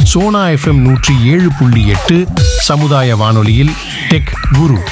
Sona FM நூற்றி ஏழு புள்ளி எட்டு சமுதாய வானொலியில் டெக் குரு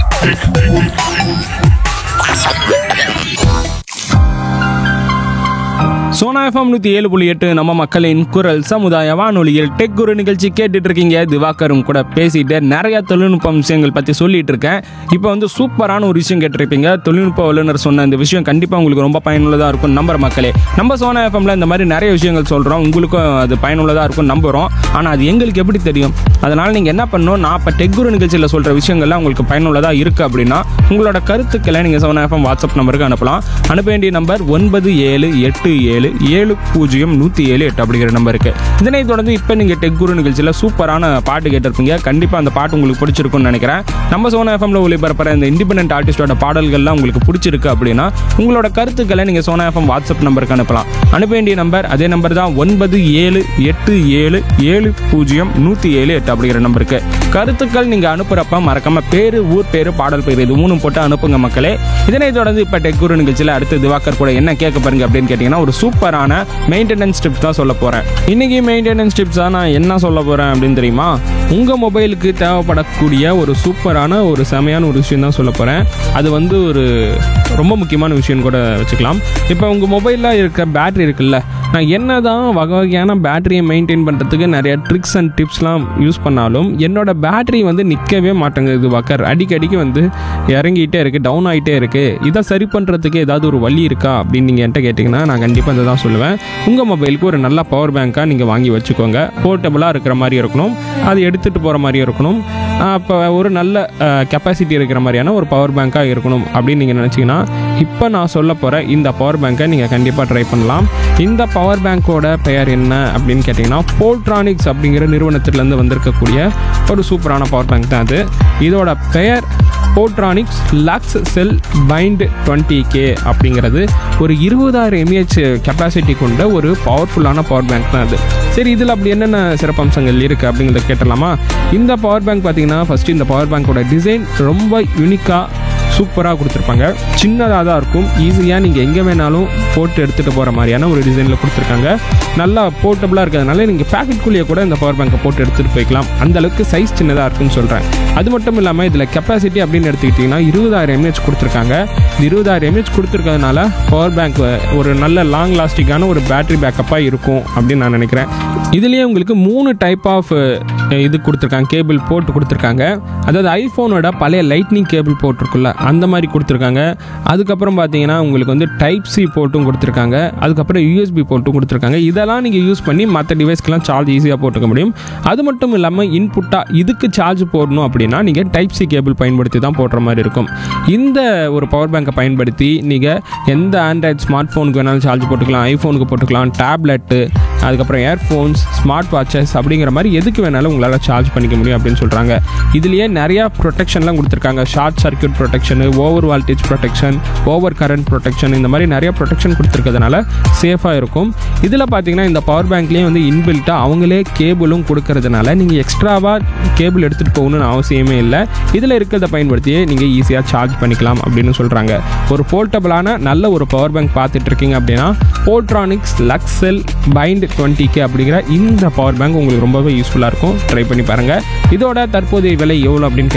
சோனா எஃப்எம் நூற்றி ஏழு புள்ளி எட்டு நம்ம மக்களின் குரல் சமுதாய வானொலியில் டெக் குரு நிகழ்ச்சி கேட்டுட்டு இருக்கீங்க திவாகரும் கூட பேசிட்டு நிறைய தொழில்நுட்ப விஷயங்கள் பற்றி சொல்லிட்டு இருக்கேன் இப்போ வந்து சூப்பரான ஒரு விஷயம் கேட்டிருப்பீங்க தொழில்நுட்ப வல்லுநர் சொன்ன இந்த விஷயம் கண்டிப்பாக உங்களுக்கு ரொம்ப பயனுள்ளதாக இருக்கும் நம்புற மக்களே நம்ம சோனா எஃப்எம்ல இந்த மாதிரி நிறைய விஷயங்கள் சொல்கிறோம் உங்களுக்கும் அது பயனுள்ளதாக இருக்கும் நம்புகிறோம் ஆனால் அது எங்களுக்கு எப்படி தெரியும் அதனால் நீங்கள் என்ன பண்ணணும் நான் இப்போ டெக் குரு நிகழ்ச்சியில் சொல்கிற விஷயங்கள்லாம் உங்களுக்கு பயனுள்ளதாக இருக்குது அப்படின்னா உங்களோட கருத்துக்களை நீங்கள் சோனா எஃப்எம் வாட்ஸ்அப் நம்பருக்கு அனுப்பலாம் அனுப்ப வேண்டிய நம்பர் ஒன்பது ஏழு எட்டு ஏழு ஏழு பூஜ்ஜியம் நூற்றி ஏழு எட்டு அப்படிங்கிற நம்பருக்கு இதனை தொடர்ந்து இப்போ நீங்கள் டெக் குரு நிகழ்ச்சியில் சூப்பரான பாட்டு கேட்டிருப்பீங்க கண்டிப்பாக அந்த பாட்டு உங்களுக்கு பிடிச்சிருக்கும்னு நினைக்கிறேன் நம்ம சோனா எஃப்எம்ல ஒளிபரப்புற இந்த இண்டிபெண்டன்ட் ஆர்டிஸ்டோட பாடல்கள்லாம் உங்களுக்கு பிடிச்சிருக்கு அப்படின்னா உங்களோட கருத்துக்களை நீங்கள் சோனா எஃப்எம் வாட்ஸ்அப் நம்பருக்கு அனுப்பலாம் அனுப்ப வேண்டிய நம்பர் அதே நம்பர் தான் ஒன்பது ஏழு எட்டு ஏழு ஏழு பூஜ்ஜியம் நூற்றி ஏழு எட்டு அப்படிங்கிற நம்பருக்கு கருத்துக்கள் நீங்கள் அனுப்புகிறப்ப மறக்காம பேர் ஊர் பேர் பாடல் பேர் இது மூணும் போட்டு அனுப்புங்க மக்களே இதனை தொடர்ந்து இப்போ டெக் குரு நிகழ்ச்சியில் அடுத்து திவாகர் கூட என்ன கேட்க பாருங்க அப்படின்னு கேட்டிங்கன்னா ஒரு சூப்பரான மெயின்டெனன்ஸ் டிப்ஸ் தான் சொல்ல போகிறேன் இன்னைக்கு மெயின்டெனன்ஸ் டிப்ஸாக நான் என்ன சொல்ல போகிறேன் அப்படின்னு தெரியுமா உங்கள் மொபைலுக்கு தேவைப்படக்கூடிய ஒரு சூப்பரான ஒரு செமையான ஒரு விஷயம் தான் சொல்ல போகிறேன் அது வந்து ஒரு ரொம்ப முக்கியமான விஷயம் கூட வச்சுக்கலாம் இப்போ உங்கள் மொபைலில் இருக்க பேட்டரி இருக்குல்ல நான் என்ன தான் வகை வகையான பேட்டரியை மெயின்டைன் பண்ணுறதுக்கு நிறைய ட்ரிக்ஸ் அண்ட் டிப்ஸ்லாம் யூஸ் பண்ணாலும் என்னோட பேட்டரி வந்து நிற்கவே மாட்டேங்குது வக்கர் அடிக்கடிக்கு வந்து இறங்கிட்டே இருக்குது டவுன் ஆகிட்டே இருக்குது இதை சரி பண்ணுறதுக்கு ஏதாவது ஒரு வழி இருக்கா அப்படின்னு நீங்கள் என்கிட்ட கேட்டிங்கன்னா நான் கண்டிப்பாக இதை தான் சொல்லுவேன் உங்கள் மொபைலுக்கு ஒரு நல்ல பவர் பேங்க்காக நீங்கள் வாங்கி வச்சுக்கோங்க போர்ட்டபுளாக இருக்கிற மாதிரி இருக்கணும் அது எடுத்துகிட்டு போகிற மாதிரி இருக்கணும் அப்போ ஒரு நல்ல கெப்பாசிட்டி இருக்கிற மாதிரியான ஒரு பவர் பேங்க்காக இருக்கணும் அப்படின்னு நீங்கள் நினச்சிங்கன்னா இப்போ நான் சொல்ல போகிற இந்த பவர் பேங்க்கை நீங்கள் கண்டிப்பாக ட்ரை பண்ணலாம் இந்த பவர் பேங்க்கோட பெயர் என்ன அப்படின்னு கேட்டிங்கன்னா போல்ட்ரானிக்ஸ் அப்படிங்கிற நிறுவனத்திலேருந்து வந்திருக்கக்கூடிய ஒரு சூப்பரான பவர் பேங்க் தான் அது இதோட பெயர் Portronics Luxcell bind twenty K அப்படிங்கிறது ஒரு இருபதாயிரம் எம்ஏஹெச் கெப்பாசிட்டி கொண்ட ஒரு பவர்ஃபுல்லான பவர் பேங்க் தான் அது சரி இதில் அப்படி என்னென்ன சிறப்பம்சங்கள் இருக்குது அப்படிங்கிறத கேட்டலாமா இந்த பவர் பேங்க் பார்த்தீங்கன்னா ஃபஸ்ட்டு இந்த பவர் பேங்க்கோட டிசைன் ரொம்ப யூனிக்காக சூப்பராக கொடுத்துருப்பாங்க சின்னதாக தான் இருக்கும் ஈஸியாக நீங்கள் எங்கே வேணாலும் போட்டு எடுத்துகிட்டு போகிற மாதிரியான ஒரு டிசைனில் கொடுத்துருக்காங்க நல்லா போர்ட்டபுளாக இருக்கிறதுனால நீங்கள் பேக்கெட்குள்ளேயே கூட இந்த பவர் பேங்கை போட்டு எடுத்துகிட்டு போய்க்கலாம் அந்த அளவுக்கு சைஸ் சின்னதாக இருக்குன்னு சொல்கிறேன் அது மட்டும் இல்லாமல் இதில் கெப்பாசிட்டி அப்படின்னு எடுத்துக்கிட்டிங்கன்னா இருபதாயிரம் எம்ஏஹெச் கொடுத்துருக்காங்க இந்த இருபதாயிரம் எம்ஏஹெச் கொடுத்துருக்கிறதுனால பவர் பேங்க் ஒரு நல்ல லாங் லாஸ்டிக்கான ஒரு பேட்டரி பேக்கப்பாக இருக்கும் அப்படின்னு நான் நினைக்கிறேன் இதுலேயே உங்களுக்கு மூணு டைப் ஆஃப் இது கொடுத்துருக்காங்க கேபிள் போட்டு கொடுத்துருக்காங்க அதாவது ஐஃபோனோட பழைய லைட்னிங் கேபிள் போட்டிருக்குல்ல அந்த மாதிரி கொடுத்துருக்காங்க அதுக்கப்புறம் பார்த்தீங்கன்னா உங்களுக்கு வந்து டைப் சி போட்டும் கொடுத்துருக்காங்க அதுக்கப்புறம் யூஎஸ்பி போட்டும் கொடுத்துருக்காங்க இதெல்லாம் நீங்கள் யூஸ் பண்ணி மற்ற டிவைஸ்க்கெலாம் சார்ஜ் ஈஸியாக போட்டுக்க முடியும் அது மட்டும் இல்லாமல் இன்புட்டாக இதுக்கு சார்ஜ் போடணும் அப்படின்னா நீங்கள் டைப் சி கேபிள் பயன்படுத்தி தான் போடுற மாதிரி இருக்கும் இந்த ஒரு பவர் பேங்கை பயன்படுத்தி நீங்கள் எந்த ஆண்ட்ராய்ட் ஸ்மார்ட் ஃபோனுக்கு வேணாலும் சார்ஜ் போட்டுக்கலாம் ஐஃபோனுக்கு போட்டுக்கலாம் டேப்லெட்டு அதுக்கப்புறம் இயர்ஃபோன்ஸ் ஸ்மார்ட் வாட்சஸ் அப்படிங்கிற மாதிரி எதுக்கு வேணாலும் உங்களால் சார்ஜ் பண்ணிக்க முடியும் அப்படின்னு சொல்கிறாங்க இதுலேயே நிறையா ப்ரொடெக்ஷன்லாம் கொடுத்துருக்காங்க short circuit protection over voltage protection over current protection இந்த மாதிரி நிறைய ப்ரொடெக்ஷன் கொடுத்துருக்கிறதுனால சேஃபாக இருக்கும் இதில் பார்த்தீங்கன்னா இந்த பவர் பேங்க்லேயே வந்து இன்பில்ட்டாக அவங்களே கேபிளும் கொடுக்கறதுனால நீங்கள் எக்ஸ்ட்ராவாக கேபிள் எடுத்துகிட்டு போகணும்னு அவசியமே இல்லை இதில் இருக்கிறத பயன்படுத்தியே நீங்கள் ஈஸியாக சார்ஜ் பண்ணிக்கலாம் அப்படின்னு சொல்கிறாங்க ஒரு போர்ட்டபிளான நல்ல ஒரு பவர் பேங்க் பார்த்துட்டு இருக்கீங்க அப்படின்னா Portronics Luxcell bind twenty K அப்படிங்கிற இந்த பவர் பேங்க் உங்களுக்கு ரொம்பவே யூஸ்ஃபுல்லாக இருக்கும் ட்ரை பண்ணி பாருங்கள் இதோட தற்போதைய விலை எவ்வளோ அப்படின்னு